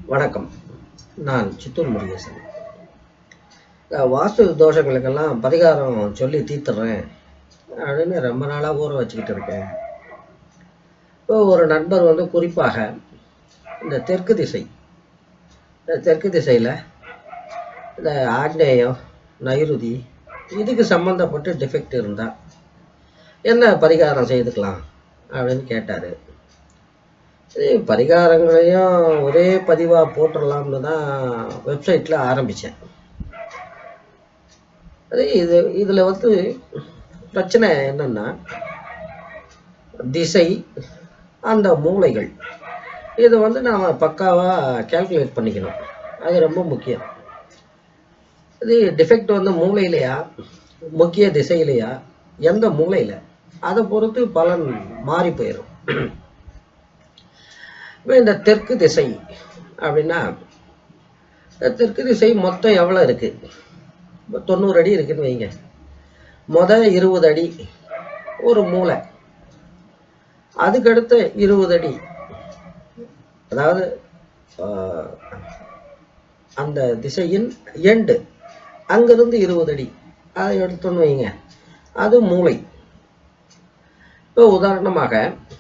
வணக்கம் நான் சித்தூர் முருகேசன் இந்த வாஸ்து தோஷங்களுக்கெல்லாம் பரிகாரம் சொல்லி தீர்த்துறேன் அப்படின்னு ரொம்ப நாளாக ஊற வச்சுக்கிட்டு இருக்கேன் இப்போ ஒரு நண்பர் வந்து குறிப்பாக இந்த தெற்கு திசை இந்த தெற்கு திசையில் இந்த ஆக்னேயம் நைருதி இதுக்கு சம்மந்தப்பட்டு டிஃபெக்ட் இருந்தால் என்ன பரிகாரம் செய்துக்கலாம் அப்படின்னு கேட்டார் சரி பரிகாரங்களையும் ஒரே பதிவாக போட்டுடலாம்னு தான் வெப்சைட்டில் ஆரம்பித்தேன் அது இது இதில் வந்து பிரச்சனை என்னன்னா திசை அந்த மூளைகள் இதை வந்து நாம் பக்காவாக கால்குலேட் பண்ணிக்கணும் அது ரொம்ப முக்கியம் இது டிஃபெக்ட் வந்து மூளையிலையா முக்கிய திசையிலையா எந்த மூளையில் அதை பொறுத்து பலன் மாறி போயிடும் இப்போ இந்த தெற்கு திசை அப்படின்னா இந்த தெற்கு திசை மொத்தம் எவ்வளோ இருக்கு இப்போ தொண்ணூறு அடி இருக்குன்னு வைங்க மொத இருபது அடி ஒரு மூளை அதுக்கடுத்த இருபது அடி அதாவது ஆஹ், அந்த திசையின் எண்டு அங்கிருந்து இருபது அடி அதை எடுத்தோன்னு வைங்க அது மூளை இப்போ உதாரணமாக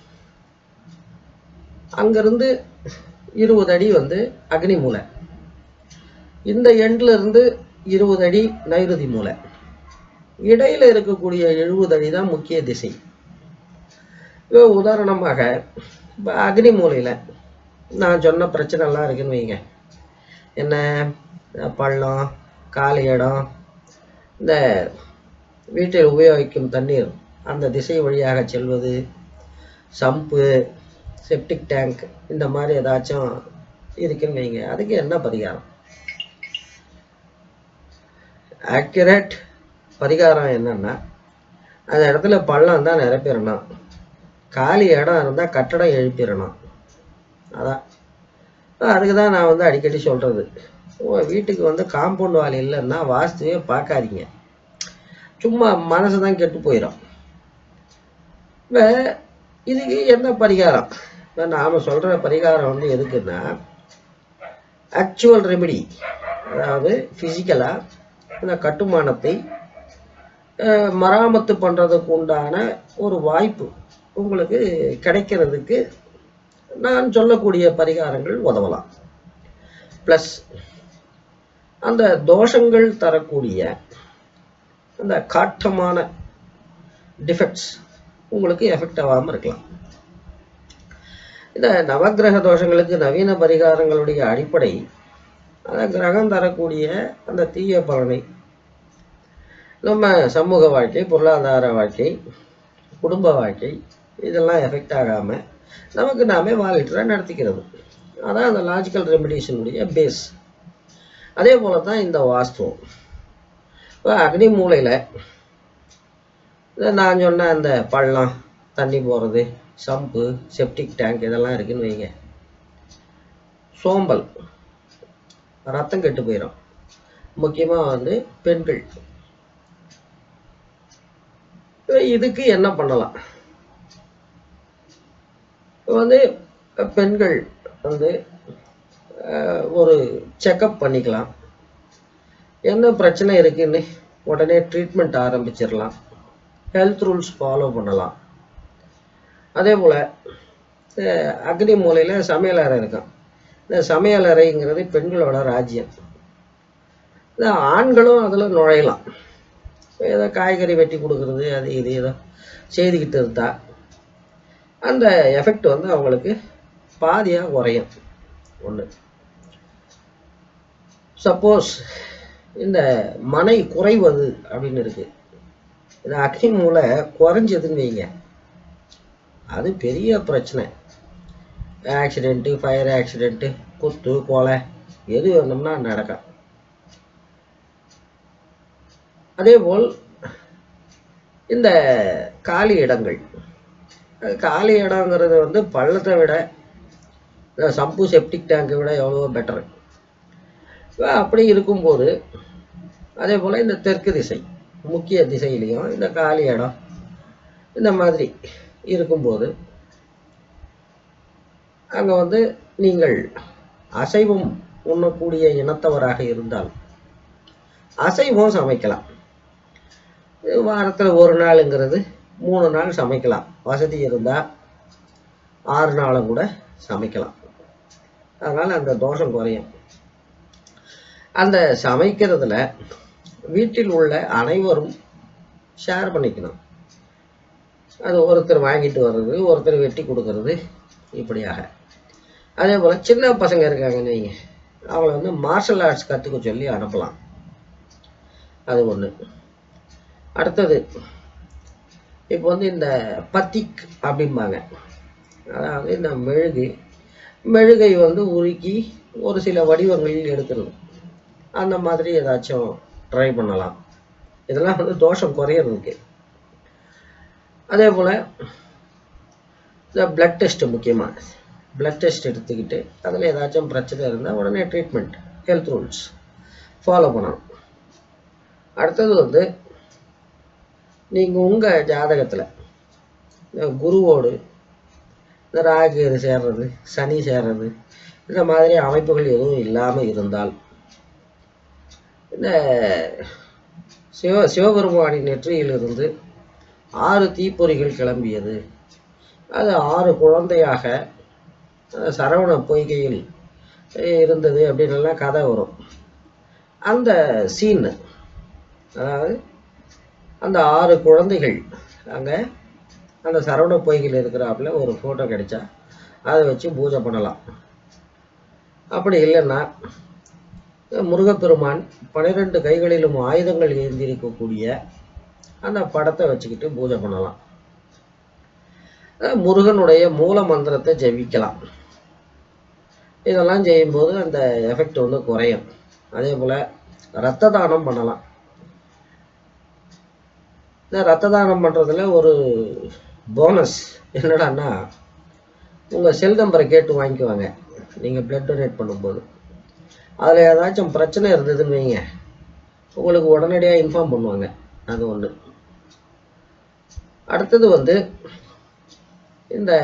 அங்கிருந்து இருபது அடி வந்து அக்னி மூலை இந்த எண்ட்ல இருந்து இருபது அடி நைருதி மூலை இடையில இருக்கக்கூடிய எழுபது அடி தான் முக்கிய திசை இப்போ உதாரணமாக இப்போ அக்னி மூலையில நான் சொன்ன பிரச்சனை எல்லாம் இருக்குன்னு வைங்க என்ன அஹ் பள்ளம் காலி இடம் இந்த வீட்டில் உபயோகிக்கும் தண்ணீர் அந்த திசை வழியாக செல்வது சம்பு செப்டிக் டேங்க் இந்த மாதிரி ஏதாச்சும் இருக்குன்னு வைங்க அதுக்கு என்ன பரிகாரம் ஆக்யூரேட் பரிகாரம் என்னன்னா அந்த இடத்துல பள்ளம் தான் நிரப்பிடணும் காலி இடம் இருந்தால் கட்டடம் எழுப்பிடணும் அதான் அதுக்கு தான் நான் வந்து அடிக்கடி சொல்கிறது உங்கள் வீட்டுக்கு வந்து காம்பவுண்ட் வால் இல்லைன்னா வாஸ்துவே பார்க்காதீங்க சும்மா மனசு தான் கெட்டு போயிடும் இப்போ இதுக்கு என்ன பரிகாரம் இப்போ நாம் சொல்கிற பரிகாரம் வந்து எதுக்குன்னா ஆக்சுவல் ரெமெடி அதாவது ஃபிசிக்கலாக இந்த கட்டுமானத்தை அஹ், மராமத்து பண்ணுறதுக்கு உண்டான ஒரு வாய்ப்பு உங்களுக்கு கிடைக்கிறதுக்கு நான் சொல்லக்கூடிய பரிகாரங்கள் உதவலாம் ப்ளஸ் அந்த தோஷங்கள் தரக்கூடிய அந்த காட்டமான டிஃபெக்ட்ஸ் உங்களுக்கு எஃபெக்ட் ஆகாமல் இருக்கலாம் இந்த நவக்கிரக தோஷங்களுக்கு நவீன பரிகாரங்களுடைய அடிப்படை அந்த கிரகம் தரக்கூடிய அந்த தீய பலனை நம்ம சமூக வாழ்க்கை பொருளாதார வாழ்க்கை குடும்ப வாழ்க்கை இதெல்லாம் எஃபெக்ட் ஆகாமல் நமக்கு நாமே வாலிட்டராக நடத்திக்கிறது அதான் அந்த லாஜிக்கல் ரெமிடிஷனுடைய பேஸ் அதே போல தான் இந்த வாஸ்துவம் இப்போ அக்னி மூலையில் நான் சொன்ன அந்த பள்ளம் தண்ணி போகிறது சம்பு செப்டிக் டேங்க் இதெல்லாம் இருக்குன்னு வைங்க சோம்பல் ரத்தம் கெட்டு போயிடும் முக்கியமாக வந்து பெண்கள் இப்ப இதுக்கு என்ன பண்ணலாம் இப்ப வந்து பெண்கள் வந்து அஹ், ஒரு செக்கப் பண்ணிக்கலாம் என்ன பிரச்சனை இருக்குன்னு உடனே ட்ரீட்மெண்ட் ஆரம்பிச்சிடலாம் ஹெல்த் ரூல்ஸ் ஃபாலோ பண்ணலாம் அதே போல் அக்னி மூலையில் சமையலறை இருக்கும் இந்த சமையலறைங்கிறது பெண்களோட ராஜ்யம் இந்த ஆண்களும் அதில் நுழையலாம் ஏதோ காய்கறி வெட்டி கொடுக்கறது அது இது ஏதோ செய்துக்கிட்டு இருந்தா அந்த எஃபெக்ட் வந்து அவங்களுக்கு பாதியாக குறையும் ஒன்று சப்போஸ் இந்த மனை குறைவது அப்படின்னு இருக்கு இந்த அக்னி மூலை குறைஞ்சதுன்னு வைங்க அது பெரிய பிரச்சனை ஆக்சிடெண்ட்டு ஃபயர் ஆக்சிடெண்ட்டு குத்து கொலை எது வேணும்னா நடக்கும் அதேபோல் இந்த காலி இடங்கள் அது காலி இடங்கிறது வந்து பள்ளத்தை விட இந்த சம்பு செப்டிக் டேங்கை விட எவ்வளவோ பெட்டரு அப்படி இருக்கும்போது அதே போல் இந்த தெற்கு திசை முக்கிய திசையிலையும் இந்த காலி இடம் இந்த மாதிரி இருக்கும்போது அங்கே வந்து நீங்கள் அசைவம் உண்ணக்கூடிய இனத்தவராக இருந்தால் அசைவம் சமைக்கலாம் வாரத்தில் ஒரு நாளுங்கிறது மூணு நாள் சமைக்கலாம் வசதி இருந்தால் ஆறு நாளும் கூட சமைக்கலாம் அதனால் அந்த தோஷம் குறையும் அந்த சமைக்கிறதுல வீட்டில் உள்ள அனைவரும் ஷேர் பண்ணிக்கணும் அது ஒருத்தர் வாங்கிட்டு வர்றது ஒருத்தர் வெட்டி கொடுக்கறது இப்படியாக அதே போல் சின்ன பசங்க இருக்காங்கன்னு வைங்க அவங்கள வந்து மார்ஷல் ஆர்ட்ஸ் கற்றுக்க சொல்லி அனுப்பலாம் அது ஒன்று அடுத்தது இப்போ வந்து இந்த பத்திக் அப்படிம்பாங்க அதாவது இந்த மெழுகு மெழுகை வந்து உருக்கி ஒரு சில வடிவங்களில் எடுக்கிறது அந்த மாதிரி ஏதாச்சும் ட்ரை பண்ணலாம் இதெல்லாம் வந்து தோஷம் குறையிறதுக்கு அதே போல் இந்த பிளட் டெஸ்ட் முக்கியமாக பிளட் டெஸ்ட் எடுத்துக்கிட்டு அதில் ஏதாச்சும் பிரச்சனை இருந்தால் உடனே ட்ரீட்மெண்ட் ஹெல்த் ரூல்ஸ் ஃபாலோ பண்ணணும் அடுத்தது வந்து நீங்கள் உங்கள் ஜாதகத்தில் இந்த குருவோடு இந்த ராகு இது சேர்றது சனி சேர்றது இந்த மாதிரி அமைப்புகள் எதுவும் இல்லாமல் இருந்தால் இந்த சிவ சிவபெருமானின் நெற்றியிலிருந்து ஆறு தீப்பொறிகள் கிளம்பியது அது ஆறு குழந்தையாக அஹ், சரவண பொய்கையில் இருந்தது அப்படின்னு எல்லாம் கதை வரும் அந்த சீன் அதாவது அந்த ஆறு குழந்தைகள் அங்கே அந்த சரவண பொய்கையில் இருக்கிறாப்புல ஒரு ஃபோட்டோ கிடைச்சா அதை வச்சு பூஜை பண்ணலாம் அப்படி இல்லைன்னா முருகப்பெருமான் பன்னிரெண்டு கைகளிலும் ஆயுதங்கள் ஏந்திருக்கக்கூடிய அந்த படத்தை வச்சுக்கிட்டு பூஜை பண்ணலாம் அஹ் முருகனுடைய மூல மந்திரத்தை ஜெபிக்கலாம் இதெல்லாம் செய்யும்போது அந்த எஃபெக்ட் வந்து குறையும் அதே போல் ரத்த தானம் பண்ணலாம் இந்த ரத்த தானம் பண்ணுறதுல ஒரு போனஸ் என்னடான்னா உங்கள் செல் நம்பரை கேட்டு வாங்கிக்குவாங்க நீங்கள் பிளட் டொனேட் பண்ணும்போது அதில் ஏதாச்சும் பிரச்சனை இருந்ததுன்னு வைங்க உங்களுக்கு உடனடியாக இன்ஃபார்ம் பண்ணுவாங்க அது ஒன்று அடுத்தது வந்து இந்த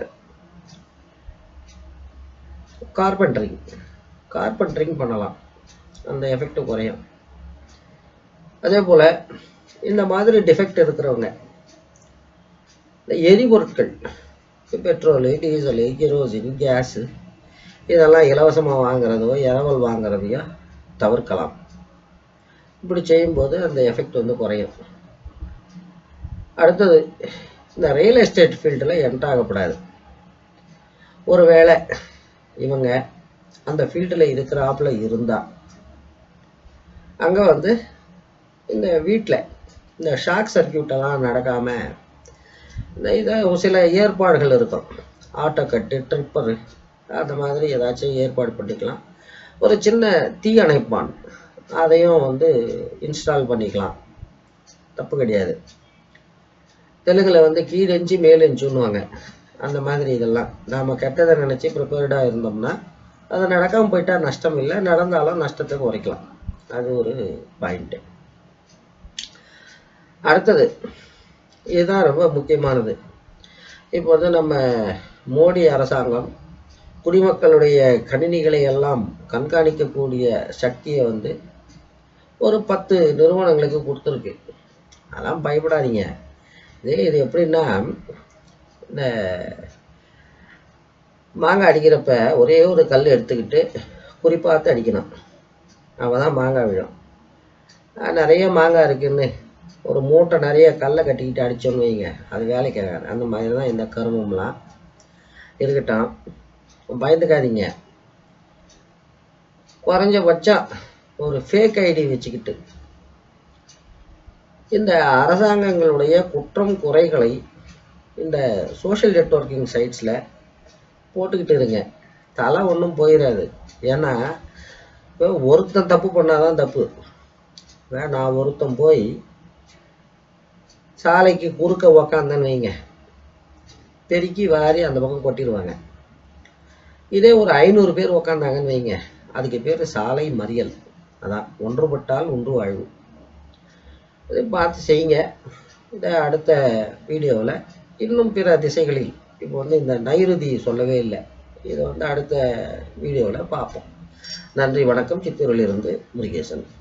கார்பெண்டரிங் கார்பெண்டரிங் பண்ணலாம் அந்த எஃபெக்ட் குறையும் அதே போல் இந்த மாதிரி டிஃபெக்ட் இருக்கிறவங்க இந்த எரிபொருட்கள் பெட்ரோலு டீசலு கெரோசின் கேஸு இதெல்லாம் இலவசமாக வாங்குறதோ இரவல் வாங்குறதையோ தவிர்க்கலாம் இப்படி செய்யும்போது அந்த எஃபெக்ட் வந்து குறையும் அடுத்தது இந்த ரியல் எஸ்டேட் ஃபீல்டில் என்ட் ஆகக்கூடாது ஒருவேளை இவங்க அந்த ஃபீல்டில் இருக்கிறாப்புல இருந்தால் அங்கே வந்து இந்த வீட்டில் இந்த ஷாக் சர்க்கியூட்டெல்லாம் நடக்காமல் இந்த இதை ஒரு சில ஏற்பாடுகள் இருக்கும் ஆட்டோ கட்டு ட்ரிப்பரு அந்த மாதிரி ஏதாச்சும் ஏற்பாடு பண்ணிக்கலாம் ஒரு சின்ன தீ அணைப்பான் அதையும் வந்து இன்ஸ்டால் பண்ணிக்கலாம் தப்பு கிடையாது தெலுங்கில் வந்து கீழெஞ்சி மேலெஞ்சுன்னுவாங்க அந்த மாதிரி இதெல்லாம் நாம் கெட்டதை நினச்சி ப்ரிப்பேர்டாக இருந்தோம்னா அது நடக்காமல் போயிட்டா நஷ்டம் இல்லை நடந்தாலும் நஷ்டத்தை குறைக்கலாம் அது ஒரு பாயிண்ட்டு அடுத்தது இதுதான் ரொம்ப முக்கியமானது இப்போ வந்து நம்ம மோடி அரசாங்கம் குடிமக்களுடைய கணினிகளை எல்லாம் கண்காணிக்கக்கூடிய சக்தியை வந்து ஒரு பத்து நிறுவனங்களுக்கு கொடுத்துருக்கு அதெல்லாம் பயப்படாதீங்க இது இது எப்படின்னா இந்த மாங்காய் அடிக்கிறப்ப ஒரே ஒரு கல் எடுத்துக்கிட்டு குறிப்பாத்து அடிக்கணும் அவள் தான் மாங்காய் விழும் ஆஹ் நிறைய மாங்காய் இருக்குன்னு ஒரு மூட்டை நிறைய கல்லை கட்டிக்கிட்டு அடிச்சோன்னு வைங்க அது வேலைக்கு ஆகாது அந்த மாதிரி தான் இந்த கருமம்லாம் இருக்கட்டும் பயந்துக்காதீங்க குறைஞ்சபட்சம் ஒரு ஃபேக் ஐடி வச்சுக்கிட்டு இந்த அரசாங்கங்களுடைய குற்றம் குறைகளை இந்த சோஷியல் நெட்வொர்க்கிங் சைட்ஸில் போட்டுக்கிட்டு இருங்க தலை ஒன்றும் போயிடாது ஏன்னா இப்போ ஒருத்தன் தப்பு பண்ணாதான் தப்பு வே- நான் ஒருத்தன் போய் சாலைக்கு குறுக்க உக்காந்தேன்னு வைங்க பெருக்கி வாரி அந்த பக்கம் கொட்டிடுவாங்க இதே ஒரு ஐநூறு பேர் உக்காந்தாங்கன்னு வைங்க அதுக்கு பேர் சாலை மறியல் அதான் ஒன்றுபட்டால் ஒன்று வாழ்வு இதை பார்த்து செய்யுங்க இதை அடுத்த வீடியோவில் இன்னும் பிற திசைகளில் இப்போ வந்து இந்த நைருதி சொல்லவே இல்லை இதை வந்து அடுத்த வீடியோவில் பார்ப்போம் நன்றி வணக்கம் சித்தூரிலிருந்து முருகேசன்